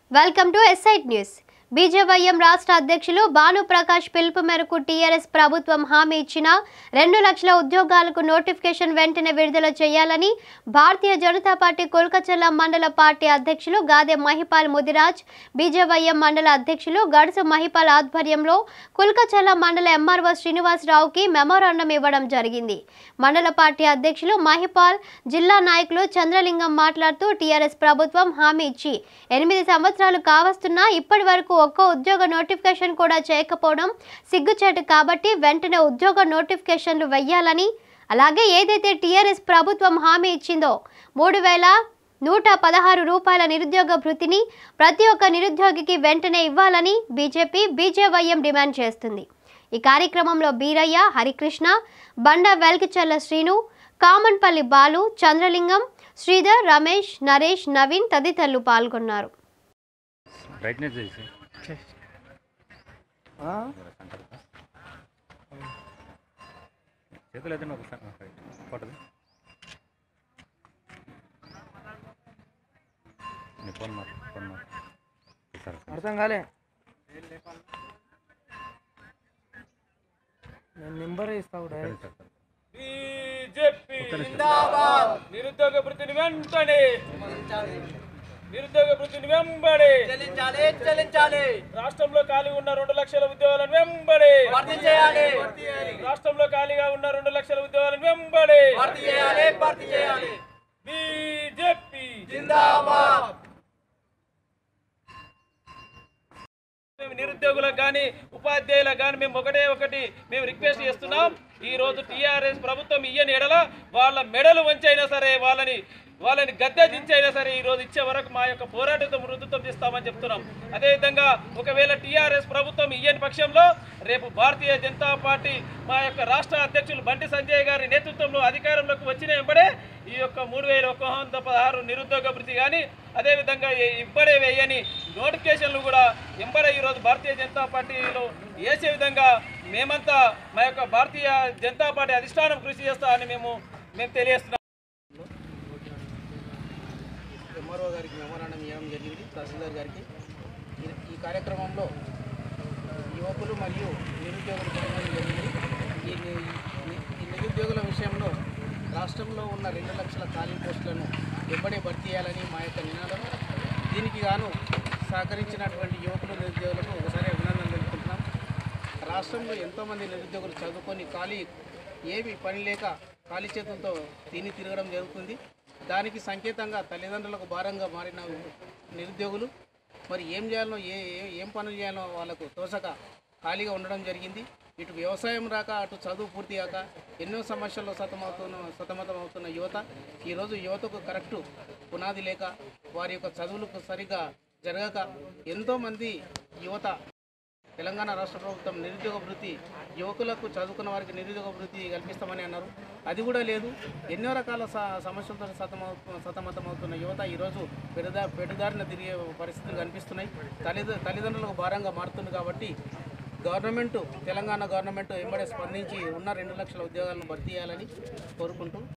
Welcome to ఎస్ఐట్ news BJYM రాష్ట్ర అధ్యక్షులు భానుప్రకాష్ పిలుపు మేరకు టీఆర్ఎస్ ప్రభుత్వం హామీ ఇచ్చిన రెండు లక్షల ఉద్యోగాలకు నోటిఫికేషన్ వెంటనే విడుదల చేయాలని భారతీయ జనతా పార్టీ కొల్కచెల్ల మండల పార్టీ అధ్యక్షులు గాదె మహిపాల్ ముదిరాజ్ బీజేవైఎం మండల అధ్యక్షులు గడుసు మహిపాల్ ఆధ్వర్యంలో కుల్కచెల్ల మండల ఎంఆర్ఓ శ్రీనివాసరావుకి మెమోరాండం ఇవ్వడం జరిగింది మండల పార్టీ అధ్యక్షులు మహిపాల్ జిల్లా నాయకులు చంద్రలింగం మాట్లాడుతూ టీఆర్ఎస్ ప్రభుత్వం హామీ ఇచ్చి ఎనిమిది సంవత్సరాలు కావస్తున్నా ఇప్పటి వరకు ఒక్క ఉద్యోగ నోటిఫికేషన్ కూడా చేయకపోవడం సిగ్గుచేటు కాబట్టి వెంటనే ఉద్యోగ నోటిఫికేషన్లు వెయ్యాలని అలాగే ఏదైతే టీఆర్ఎస్ ప్రభుత్వం హామీ ఇచ్చిందో మూడు వేల నూట పదహారు రూపాయల నిరుద్యోగ భృతిని ప్రతి ఒక్క నిరుద్యోగికి వెంటనే ఇవ్వాలని బీజేపీ బీజేవైఎం డిమాండ్ చేస్తుంది ఈ కార్యక్రమంలో బీరయ్య హరికృష్ణ బండ వెల్కిచల్ల శ్రీను కామన్పల్లి బాలు చంద్రలింగం శ్రీధర్ రమేష్ నరేష్ నవీన్ తదితరులు పాల్గొన్నారు బ్రైట్నెస్ చేసి ఆ? చేతులు అయితే ఒకసారి పట్టదు నీ ఫోన్ మారు ఫోన్ మారు సరే అర్థం కాలే నేను నెంబర్ ఇస్తావు డైరెక్ట్ సరే సరే బీజేపీ నిరుద్యోగ వృత్తిని వెంటనే నిరుద్యోగ వృత్తిని వెంబడి చెల్లించాలి చెల్లించాలి రాష్ట్రంలో ఖాళీ ఉన్న రెండు లక్షల ఉద్యోగాలను వెంబడి భర్తీ చేయాలి రాష్ట్రంలో ఖాళీగా ఉన్న రెండు లక్షల ఉద్యోగాలను వెంబడి భర్తీ చేయాలి భర్తీ చేయాలి బీజేపీ జిందాబాద్ మేము నిరుద్యోగులకు కానీ ఉపాధ్యాయులకు కానీ మేము ఒకటే ఒకటి మేము రిక్వెస్ట్ చేస్తున్నాం ఈ రోజు టీఆర్ఎస్ ప్రభుత్వం ఇయ్యని ఎడల వాళ్ళ మెడలు వంచైనా సరే వాళ్ళని వాళ్ళని గద్దె దించైనా సరే ఈ రోజు ఇచ్చే వరకు మా యొక్క పోరాటంతో మృదుత్వం చేస్తామని చెప్తున్నాం అదేవిధంగా ఒకవేళ టీఆర్ఎస్ ప్రభుత్వం ఇయ్యని పక్షంలో రేపు భారతీయ జనతా పార్టీ మా యొక్క రాష్ట్ర అధ్యక్షులు బండి సంజయ్ గారి నేతృత్వంలో అధికారంలోకి వచ్చిన వెంబడే ఈ యొక్క మూడు వేల ఒక వంద పదహారు నిరుద్యోగ భృతి కానీ అదేవిధంగా ఈ- ఇప్పుడే వేయని నోటిఫికేషన్లు కూడా ఎంబడే ఈరోజు భారతీయ జనతా పార్టీలో వేసే విధంగా మేమంతా మా యొక్క భారతీయ జనతా పార్టీ అధిష్టానం కృషి చేస్తా అని మేము మేము తెలియజేస్తున్నాం ఎంఆర్ఓ గారికి మెమోరాండం ఇవ్వడం జరిగింది తహసీల్దార్ గారికి ఈ- ఈ కార్యక్రమంలో యువకులు మరియు నిరుద్యోగులు పాల్గొనడం జరిగింది ఈ ని- ని- ఈ నిరుద్యోగుల విషయంలో రాష్ట్రంలో ఉన్న రెండు లక్షల ఖాళీ పోస్టులను వెంబడే భర్తీ చేయాలని మా యొక్క నినాదం దీనికి గాను సహకరించినటువంటి యువకులు నిరుద్యోగులకు ఒకసారి అభినందనలు తెలుపుకుంటున్నాం రాష్ట్రంలో ఎంతోమంది నిరుద్యోగులు చదువుకొని ఖాళీ ఏమి పని లేక ఖాళీ చేతులతో తిని తిరగడం జరుగుతుంది దానికి సంకేతంగా తల్లిదండ్రులకు భారంగా మారిన నిరుద్యోగులు మరి ఏం చేయాలో ఏ ఏ- ఏం పనులు చేయాలో వాళ్ళకు తోసక ఖాళీగా ఉండడం జరిగింది ఇటు వ్యవసాయం రాక అటు చదువు పూర్తి కాక ఎన్నో సమస్యల్లో సతమవుతున్న సతమతం అవుతున్న యువత ఈరోజు యువతకు కరెక్టు పునాది లేక వారి యొక్క చదువులకు సరిగా జరగక ఎంతోమంది యువత తెలంగాణ రాష్ట్ర ప్రభుత్వం నిరుద్యోగ వృత్తి యువకులకు చదువుకున్న వారికి నిరుద్యోగ వృత్తి కల్పిస్తామని అన్నారు అది కూడా లేదు ఎన్నో రకాల స- సమస్యలతో సతమవు సతమతమవుతున్న యువత ఈరోజు పెడదా పెడదారిన తిరిగే పరిస్థితులు కనిపిస్తున్నాయి తల్లిద తల్లిదండ్రులకు భారంగా మారుతుంది కాబట్టి గవర్నమెంట్ తెలంగాణ గవర్నమెంట్ ఎంబడే స్పందించి ఉన్న రెండు లక్షల ఉద్యోగాలను భర్తీ చేయాలని కోరుకుంటూ